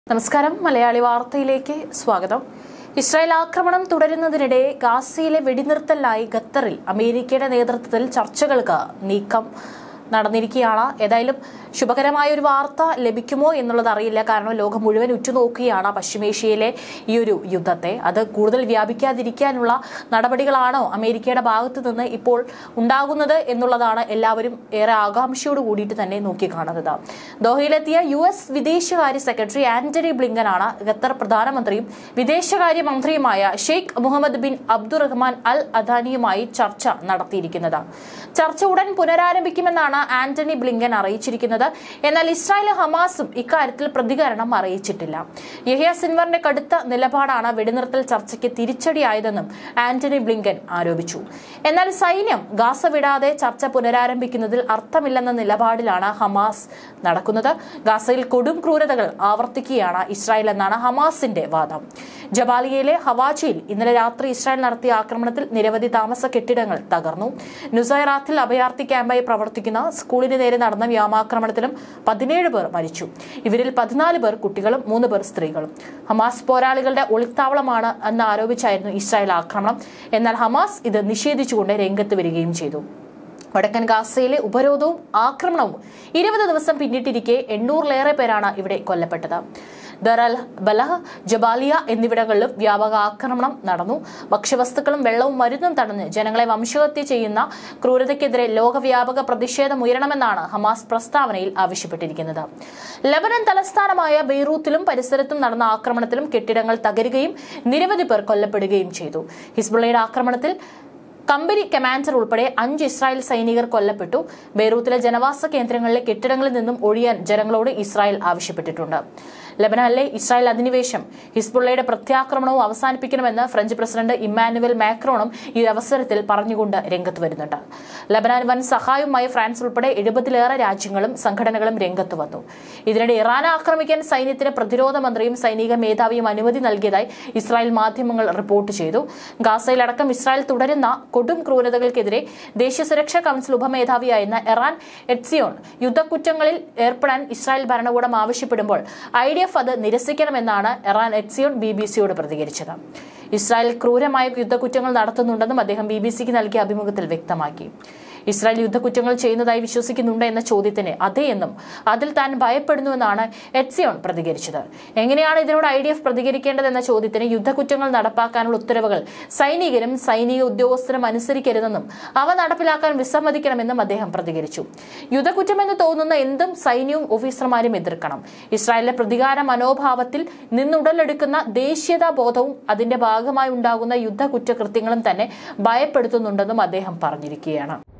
നമസ്കാരം മലയാളി വാർത്തയിലേക്ക് സ്വാഗതം ഇസ്രായേൽ ആക്രമണം തുടരുന്നതിനിടെ ഗാസയിലെ വെടിനിർത്തലിനായി ഖത്തറിൽ അമേരിക്കയുടെ നേതൃത്വത്തിൽ ചർച്ചകൾക്ക് നീക്കം നടന്നിരിക്കുകയാണ് ഏതായാലും ശുഭകരമായ ഒരു വാർത്ത ലഭിക്കുമോ എന്നുള്ളത് അറിയില്ല കാരണം ലോകം മുഴുവൻ ഉറ്റുനോക്കുകയാണ് പശ്ചിമേഷ്യയിലെ ഈ ഒരു യുദ്ധത്തെ അത് കൂടുതൽ വ്യാപിക്കാതിരിക്കാനുള്ള നടപടികളാണോ അമേരിക്കയുടെ ഭാഗത്ത് നിന്ന് ഇപ്പോൾ ഉണ്ടാകുന്നത് എന്നുള്ളതാണ് എല്ലാവരും ഏറെ ആകാംക്ഷയോട് കൂടിയിട്ട് തന്നെ നോക്കിക്കാണുന്നത് ദോഹയിലെത്തിയ യു എസ് വിദേശകാര്യ സെക്രട്ടറി ആന്റണി ബ്ലിങ്കനാണ് ഖത്തർ പ്രധാനമന്ത്രിയും വിദേശകാര്യ മന്ത്രിയുമായ Sheikh Mohammed bin Abdulrahman Al അദാനിയുമായി ചർച്ച നടത്തിയിരിക്കുന്നത് ചർച്ച ഉടൻ പുനരാരംഭിക്കുമെന്നാണ് ആന്റണി ബ്ലിങ്കൻ അറിയിച്ചിരിക്കുന്നത് എന്നാൽ ഇസ്രായേലും ഹമാസും ഇക്കാര്യത്തിൽ പ്രതികരണം അറിയിച്ചിട്ടില്ല യഹിയ സിൻവറിന്റെ കടുത്ത നിലപാടാണ് വെടിനിർത്തൽ ചർച്ചയ്ക്ക് തിരിച്ചടിയായതെന്നും ആന്റണി ബ്ലിങ്കൻ ആരോപിച്ചു എന്നാൽ സൈന്യം ഗാസ വിടാതെ ചർച്ച പുനരാരംഭിക്കുന്നതിൽ അർത്ഥമില്ലെന്ന നിലപാടിലാണ് ഹമാസ് നടക്കുന്നത് ഗാസയിൽ കൊടും ക്രൂരതകൾ ആവർത്തിക്കുകയാണ് ഇസ്രായേൽ എന്നാണ് ഹമാസിന്റെ വാദം ജബാലിയയിലെ ഹവാജയിൽ ഇന്നലെ രാത്രി ഇസ്രായേൽ നടത്തിയ ആക്രമണത്തിൽ നിരവധി താമസ കെട്ടിടങ്ങൾ തകർന്നു നുസൈറാത്തിൽ അഭയാർത്ഥി ക്യാമ്പായി പ്രവർത്തിക്കുന്ന സ്കൂളിന് നേരെ നടന്ന വ്യോമാക്രമണത്തിലും പതിനേഴ് പേർ മരിച്ചു ഇവരിൽ പതിനാല് പേർ കുട്ടികളും മൂന്ന് പേർ സ്ത്രീകളും ഹമാസ് പോരാളികളുടെ ഒളിത്താവളമാണ് എന്ന് ആരോപിച്ചായിരുന്നു ഇസ്രായേൽ ആക്രമണം എന്നാൽ ഹമാസ് ഇത് നിഷേധിച്ചുകൊണ്ട് രംഗത്ത് വരികയും ചെയ്തു വടക്കൻ ഗാസയിലെ ഉപരോധവും ആക്രമണവും ഇരുപത് ദിവസം പിന്നിട്ടിരിക്കെ എണ്ണൂറിലേറെ പേരാണ് ഇവിടെ കൊല്ലപ്പെട്ടത് ദറൽ ബലഹ് ജബാലിയ എന്നിവിടങ്ങളിലും വ്യാപക ആക്രമണം നടന്നു ഭക്ഷ്യവസ്തുക്കളും വെള്ളവും മരുന്നും തടഞ്ഞ് ജനങ്ങളെ വംശഹത്യ ചെയ്യുന്ന ക്രൂരതയ്ക്കെതിരെ ലോകവ്യാപക പ്രതിഷേധം ഉയരണമെന്നാണ് ഹമാസ് പ്രസ്താവനയിൽ ആവശ്യപ്പെട്ടിരിക്കുന്നത് ലബനൻ തലസ്ഥാനമായ ബെയ്റൂത്തിലും പരിസരത്തും നടന്ന ആക്രമണത്തിലും കെട്ടിടങ്ങൾ തകരുകയും നിരവധി പേർ കൊല്ലപ്പെടുകയും ചെയ്തു ഹിസ്ബുള്ളയുടെ ആക്രമണത്തിൽ കമ്പനി കമാൻഡർ ഉൾപ്പെടെ അഞ്ച് ഇസ്രായേൽ സൈനികർ കൊല്ലപ്പെട്ടു ബെയ്റൂത്തിലെ ജനവാസ കേന്ദ്രങ്ങളിലെ കെട്ടിടങ്ങളിൽ നിന്നും ഒഴിയാൻ ജനങ്ങളോട് ഇസ്രായേൽ ആവശ്യപ്പെട്ടിട്ടുണ്ട് ലബനാനിലെ ഇസ്രായേൽ അധിനിവേശം ഹിസ്ബുള്ളയുടെ പ്രത്യാക്രമണവും അവസാനിപ്പിക്കണമെന്ന് ഫ്രഞ്ച് പ്രസിഡന്റ് ഇമ്മാനുവൽ മാക്രോണും ഈ അവസരത്തിൽ പറഞ്ഞുകൊണ്ട് രംഗത്ത് വരുന്നുണ്ട് ലബനാൻ വൻ സഹായവുമായി ഫ്രാൻസ് ഉൾപ്പെടെ എഴുപതിലേറെ രാജ്യങ്ങളും സംഘടനകളും രംഗത്ത് വന്നു ഇതിനിടെ ഇറാനെ ആക്രമിക്കാൻ സൈന്യത്തിന് പ്രതിരോധ മന്ത്രിയും സൈനിക മേധാവിയും അനുമതി നൽകിയതായി ഇസ്രായേൽ മാധ്യമങ്ങൾ റിപ്പോർട്ട് ചെയ്തു ഗാസയിലടക്കം ഇസ്രായേൽ തുടരുന്ന കൊടും ക്രൂരതകൾക്കെതിരെ ദേശീയ സുരക്ഷാ കൌൺസിൽ ഉപമേധാവിയായിരുന്ന എറാൻ എറ്റ്സിയോൺ യുദ്ധക്കുറ്റങ്ങളിൽ ഏർപ്പെടാൻ ഇസ്രായേൽ ഭരണകൂടം ആവശ്യപ്പെടുമ്പോൾ ഐ ഡി എഫ് അത് നിരസിക്കണമെന്നാണ് എറാൻ എറ്റ്സിയോൺ ബി ബി സിയോട് പ്രതികരിച്ചത് ഇസ്രായേൽ ക്രൂരമായ യുദ്ധക്കുറ്റങ്ങൾ നടത്തുന്നുണ്ടെന്നും അദ്ദേഹം ബി ബി സിക്ക് നൽകിയ അഭിമുഖത്തിൽ വ്യക്തമാക്കി ഇസ്രായേൽ യുദ്ധക്കുറ്റങ്ങൾ ചെയ്യുന്നതായി വിശ്വസിക്കുന്നുണ്ട് എന്ന ചോദ്യത്തിന് അതെ എന്നും അതിൽ താൻ ഭയപ്പെടുന്നുവെന്നാണ് എറ്റ്സിയോൺ പ്രതികരിച്ചത് എങ്ങനെയാണ് ഇതിനോട് ഐ ഡി എഫ് പ്രതികരിക്കേണ്ടതെന്ന ചോദ്യത്തിന് യുദ്ധക്കുറ്റങ്ങൾ നടപ്പാക്കാനുള്ള ഉത്തരവുകൾ സൈനികരും സൈനിക ഉദ്യോഗസ്ഥരും അനുസരിക്കരുതെന്നും അവ നടപ്പിലാക്കാൻ വിസമ്മതിക്കണമെന്നും അദ്ദേഹം പ്രതികരിച്ചു യുദ്ധക്കുറ്റമെന്ന് തോന്നുന്ന എന്തും സൈന്യവും ഓഫീസർമാരും എതിർക്കണം ഇസ്രായേലിലെ പ്രതികാര മനോഭാവത്തിൽ നിന്നുടലെടുക്കുന്ന ദേശീയതാ ബോധവും അതിന്റെ ഭാഗമായി ഉണ്ടാകുന്ന യുദ്ധ കുറ്റകൃത്യങ്ങളും തന്നെ ഭയപ്പെടുത്തുന്നുണ്ടെന്നും അദ്ദേഹം പറഞ്ഞിരിക്കുകയാണ്